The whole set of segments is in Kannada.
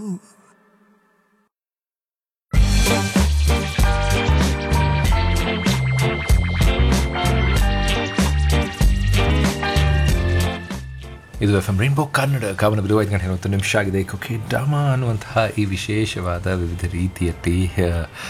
ಇದು ಎಫ್ ಎಂ ರೈನ್ಬೋ ಕನ್ನಡ ಕಾವನ ಬಿಡುವ ಐದು ಗಂಟೆ ನಲವತ್ತು ನಿಮಿಷ ಆಗಿದೆ ಕೊಕೆ ಡ್ರಾಮಾ ಅನ್ನುವಂತಹ ಈ ವಿಶೇಷವಾದ ವಿವಿಧ ರೀತಿಯಲ್ಲಿ ಆ,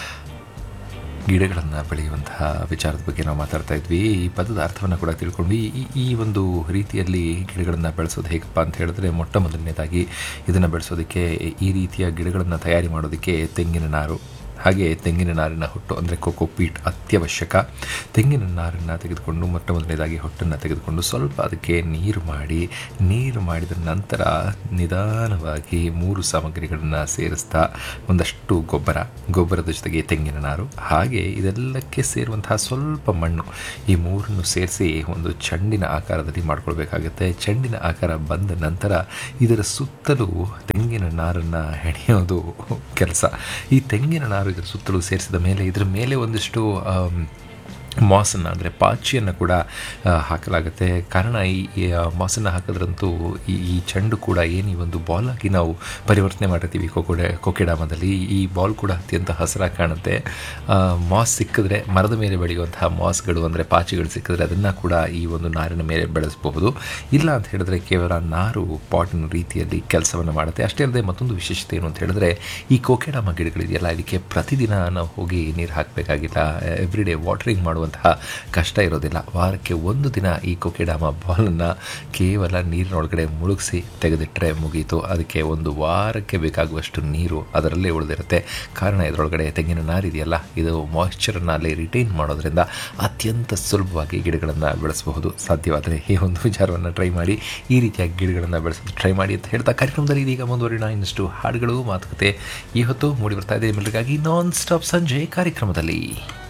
ಗಿಡಗಳನ್ನು ಬೆಳೆಯುವಂತಹ ವಿಚಾರದ ಬಗ್ಗೆ ನಾವು ಮಾತಾಡ್ತಾ ಇದ್ವಿ ಈ ಪದದ ಅರ್ಥವನ್ನು ಕೂಡ ತಿಳ್ಕೊಂಡ್ವಿ ಈ ಈ ಒಂದು ರೀತಿಯಲ್ಲಿ ಗಿಡಗಳನ್ನು ಬೆಳೆಸೋದು ಹೇಗಪ್ಪ ಅಂತ ಹೇಳಿದ್ರೆ ಮೊಟ್ಟ ಮೊದಲನೇದಾಗಿ ಇದನ್ನು ಬೆಳೆಸೋದಕ್ಕೆ ಈ ರೀತಿಯ ಗಿಡಗಳನ್ನು ತಯಾರಿ ಮಾಡೋದಕ್ಕೆ ತೆಂಗಿನ ನಾರು ಹಾಗೆ ತೆಂಗಿನ ನಾರಿನ ಹೊಟ್ಟು ಅಂದರೆ ಕೋಕೋ ಪೀಟ್ ಅತ್ಯವಶ್ಯಕ ತೆಂಗಿನ ನಾರನ್ನು ತೆಗೆದುಕೊಂಡು ಮೊಟ್ಟ ಮೊದಲನೇದಾಗಿ ಹೊಟ್ಟನ್ನು ತೆಗೆದುಕೊಂಡು ಸ್ವಲ್ಪ ಅದಕ್ಕೆ ನೀರು ಮಾಡಿ ನೀರು ಮಾಡಿದ ನಂತರ ನಿಧಾನವಾಗಿ ಮೂರು ಸಾಮಗ್ರಿಗಳನ್ನು ಸೇರಿಸ್ತಾ ಒಂದಷ್ಟು ಗೊಬ್ಬರ ಗೊಬ್ಬರದ ಜೊತೆಗೆ ತೆಂಗಿನ ನಾರು ಹಾಗೆ ಇದೆಲ್ಲಕ್ಕೆ ಸೇರುವಂತಹ ಸ್ವಲ್ಪ ಮಣ್ಣು ಈ ಮೂರನ್ನು ಸೇರಿಸಿ ಒಂದು ಚೆಂಡಿನ ಆಕಾರದಲ್ಲಿ ಮಾಡ್ಕೊಳ್ಬೇಕಾಗುತ್ತೆ ಚೆಂಡಿನ ಆಕಾರ ಬಂದ ನಂತರ ಇದರ ಸುತ್ತಲೂ ತೆಂಗಿನ ನಾರನ್ನು ಹೆಣೆಯೋದು ಕೆಲಸ ಈ ತೆಂಗಿನ ನಾರು ಇದರ ಸುತ್ತಲೂ ಸೇರಿಸಿದ ಮೇಲೆ ಇದರ ಮೇಲೆ ಒಂದಿಷ್ಟು ಆಮ್, ಮಾಸನ್ನು ಅಂದರೆ ಪಾಚಿಯನ್ನು ಕೂಡ ಆ, ಹಾಕಲಾಗುತ್ತೆ ಕಾರಣ ಈ ಈ, ಆ, ಮಾಸನ್ನು ಹಾಕಿದ್ರಂತೂ ಈ ಈ ಚೆಂಡು ಕೂಡ ಏನು ಈ ಒಂದು ಬಾಲ್ ಆಗಿ ನಾವು ಪರಿವರ್ತನೆ ಮಾಡಿರ್ತೀವಿ ಕೊಕೊಡೆ ಕೊಕೆಡಾಮದಲ್ಲಿ ಈ ಬಾಲ್ ಕೂಡ ಅತ್ಯಂತ ಹಸಿರಾಗಿ ಕಾಣುತ್ತೆ ಆ, ಮಾಸ್ ಸಿಕ್ಕಿದ್ರೆ ಮರದ ಮೇಲೆ ಬೆಳೆಯುವಂತಹ ಮಾಸ್ಗಳು ಅಂದರೆ ಪಾಚಿಗಳು ಸಿಕ್ಕಿದ್ರೆ ಅದನ್ನು ಕೂಡ ಈ ಒಂದು ನಾರಿನ ಮೇಲೆ ಬೆಳೆಸಬಹುದು ಇಲ್ಲ ಅಂತ ಹೇಳಿದ್ರೆ ಕೇವಲ ನಾರು ಪಾಟಿನ ರೀತಿಯಲ್ಲಿ ಕೆಲಸವನ್ನು ಮಾಡುತ್ತೆ ಅಷ್ಟೇ ಅಲ್ಲದೆ ಮತ್ತೊಂದು ವಿಶೇಷತೆ ಏನು ಅಂತ ಹೇಳಿದ್ರೆ ಈ ಕೋಕೆಡಾಮ ಗಿಡಗಳಿದೆಯಲ್ಲ ಇದಕ್ಕೆ ಪ್ರತಿದಿನ ನಾವು ಹೋಗಿ ನೀರು ಹಾಕಬೇಕಾಗಿಲ್ಲ ಎವ್ರಿ ಡೇ ವಾಟರಿಂಗ್ ಮಾಡುವಂತಹ ಕಷ್ಟ ಇರೋದಿಲ್ಲ ವಾರಕ್ಕೆ ಒಂದು ದಿನ ಈ ಕೊಕೆಡಾಮ ಬಾಲನ್ನು ಕೇವಲ ನೀರಿನೊಳಗಡೆ ಮುಳುಗಿಸಿ ತೆಗೆದಿಟ್ಟರೆ ಮುಗೀತು ಅದಕ್ಕೆ ಒಂದು ವಾರಕ್ಕೆ ಬೇಕಾಗುವಷ್ಟು ನೀರು ಅದರಲ್ಲೇ ಉಳಿದಿರುತ್ತೆ ಕಾರಣ ಇದರೊಳಗಡೆ ತೆಂಗಿನ ನಾರಿದೆಯಲ್ಲ ಇದು ಮಾಯ್ಶ್ಚರನ್ನು ಅಲ್ಲಿ ರಿಟೈನ್ ಮಾಡೋದ್ರಿಂದ ಅತ್ಯಂತ ಸುಲಭವಾಗಿ ಗಿಡಗಳನ್ನು ಬೆಳೆಸಬಹುದು ಸಾಧ್ಯವಾದರೆ ಈ ಒಂದು ವಿಚಾರವನ್ನು ಟ್ರೈ ಮಾಡಿ ಈ ರೀತಿಯಾಗಿ ಗಿಡಗಳನ್ನು ಬೆಳೆಸೋದು ಟ್ರೈ ಮಾಡಿ ಅಂತ ಹೇಳ್ತಾ ಕಾರ್ಯಕ್ರಮದಲ್ಲಿ ಇದೀಗ ಮುಂದುವರಿಣ ಇನ್ನಷ್ಟು ಹಾಡುಗಳು ಮಾತುಕತೆ ಈ ಹೊತ್ತು ಮೂಡಿ ಬರ್ತಾ ಇದೆ ನಿಮ್ಮೆಲ್ಲರಿಗಾಗಿ ನಾನ್ ಸ್ಟಾಪ್ ಸಂಜೆ ಕಾರ್ಯಕ್ರಮದಲ್ಲಿ